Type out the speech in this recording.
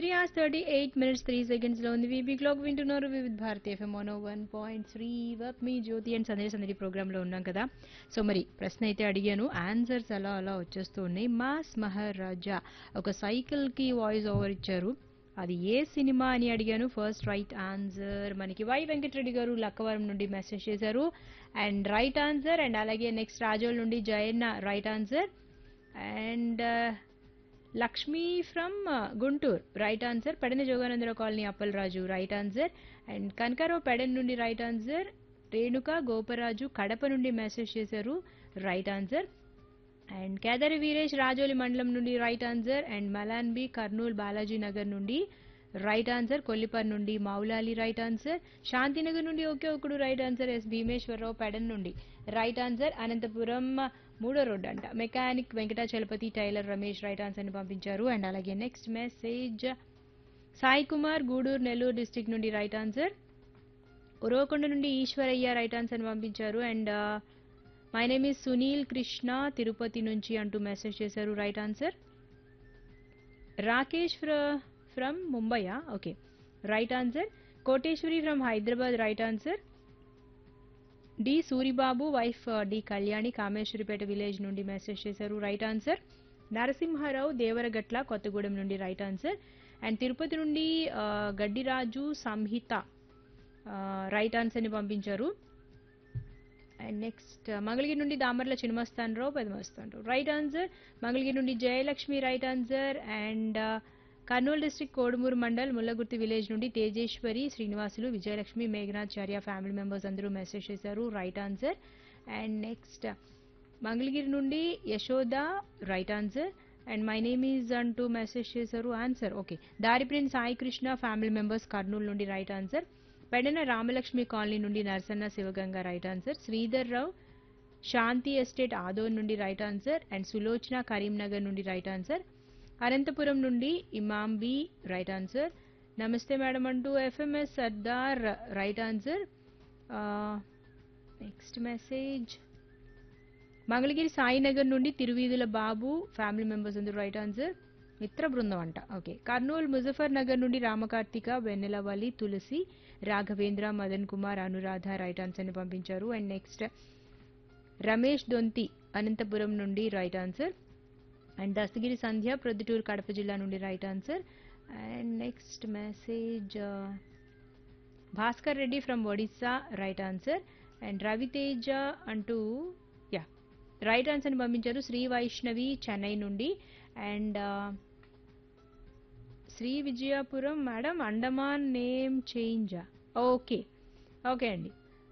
three hours thirty eight minutes three సెకండ్స్లో ఉంది వీబీ క్లాక్ వింటున్నారు Vividh Bharati FM one one point three వర్క్ మీ జ్యోతి అండ్ సందేశ్ సందడి ప్రోగ్రాంలో ఉన్నాం కదా సో మరి ప్రశ్న అయితే అడిగాను ఆన్సర్స్ అలా అలా వచ్చేస్తూ ఉన్నాయి మాస్ మహారాజా ఒక సైకిల్కి వాయిస్ ఓవర్ ఇచ్చారు అది ఏ సినిమా అని అడిగాను ఫస్ట్ రైట్ ఆన్సర్ మనకి వై వెంకటరెడ్డి గారు లక్కవరం నుండి మెసేజ్ చేశారు అండ్ రైట్ ఆన్సర్ అండ్ అలాగే నెక్స్ట్ రాజోల్ నుండి Jayanna right answer and Lakshmi from Guntur right answer Pedana Joganandarao colony Appalaraju right answer and Kanakarao Pedana నుండి రైట్ ఆన్సర్ రేణుక గోపరాజు కడప నుండి మెసేజ్ చేశారు right answer and Kedari Veeresh Rajoli మండలం నుండి right answer and Malanbi Kurnool Balaji Nagar నుండి రైట్ ఆన్సర్ కొల్లిపర్ నుండి మౌలాలి రైట్ ఆన్సర్ శాంతినగర్ నుండి ఒకే ఒకడు right answer S Bhimeswararao Pedana నుండి రైట్ ఆన్సర్ అనంతపురం మూడో రోడ్ అంట mechanic Venkatachalapathi tailor Ramesh right answer ని పంపించారు అండ్ అలాగే next message Sai Kumar Gudur Nellore district నుండి రైట్ ఆన్సర్ ఉరవకొండ నుండి ఈశ్వరయ్య రైట్ ఆన్సర్ ని పంపించారు and my name is Sunil Krishna Tirupati నుంచి అంటూ మెసేజ్ చేశారు right answer Rakesh from Mumbai okay right answer Koteshwari from Hyderabad right answer D Suribabu wife D Kalyani Kameswaripeta village నుండి మెసేజ్ చేశారు రైట్ ఆన్సర్ నరసింహారావు దేవరగట్ల కొత్తగూడెం నుండి రైట్ ఆన్సర్ అండ్ తిరుపతి నుండి ఆ, గడ్డిరాజు సంహిత రైట్ ఆన్సర్ని పంపించారు అండ్ నెక్స్ట్ మంగళగిరి నుండి దామర్ల చినమస్తాన్ రావు పెదమస్తాన్ రావు రైట్ ఆన్సర్ మంగళగిరి నుండి Jayalakshmi right answer and Kurnool district Kodumur mandal Mullagurthi village నుండి Tejeshwari Srinivasulu Vijayalakshmi Meghanacharya family members అందరూ మెసేజ్ చేశారు right answer and next Mangalagiri నుండి Yashoda right answer and my name is అంటూ మెసేజ్ చేశారు ఆన్సర్ ఓకే దారిప్రిన్ సాయి కృష్ణ ఫ్యామిలీ మెంబర్స్ కర్నూలు నుండి right answer Pedana Ramalakshmi colony నుండి నరసన్న శివగంగ రైట్ ఆన్సర్ శ్రీధర్ రావు శాంతి ఎస్టేట్ ఆదోన్ నుండి right answer and Sulochana Karimnagar నుండి రైట్ ఆన్సర్ అనంతపురం నుండి ఇమాంబి రైట్ ఆన్సర్ నమస్తే మేడం అంటూ ఎఫ్ఎంఎస్ Sardar right answer next message Mangalagiri Sainagar నుండి తిరువీధుల బాబు ఫ్యామిలీ మెంబర్స్ అందరూ రైట్ ఆన్సర్ మిత్ర బృందం అంట ఓకే కర్నూలు ముజఫర్ నగర్ నుండి రామకార్తిక వెన్నెలవల్లి తులసి రాఘవేంద్ర మదన్ కుమార్ అనురాధ రైట్ ఆన్సర్ ని పంపించారు అండ్ నెక్స్ట్ రమేష్ దొంతి అనంతపురం నుండి right answer and Dastagiri Sandhya Proddatur Kadapa జిల్లా నుండి right answer and next message Bhaskar Reddy from Odisha right answer and Raviteja అంటూ యా రైట్ ఆన్సర్ని పంపించారు శ్రీ వైష్ణవి చెన్నై నుండి and Sri Vijayapuram madam Andaman name చేంజా ఓకే ఓకే అండి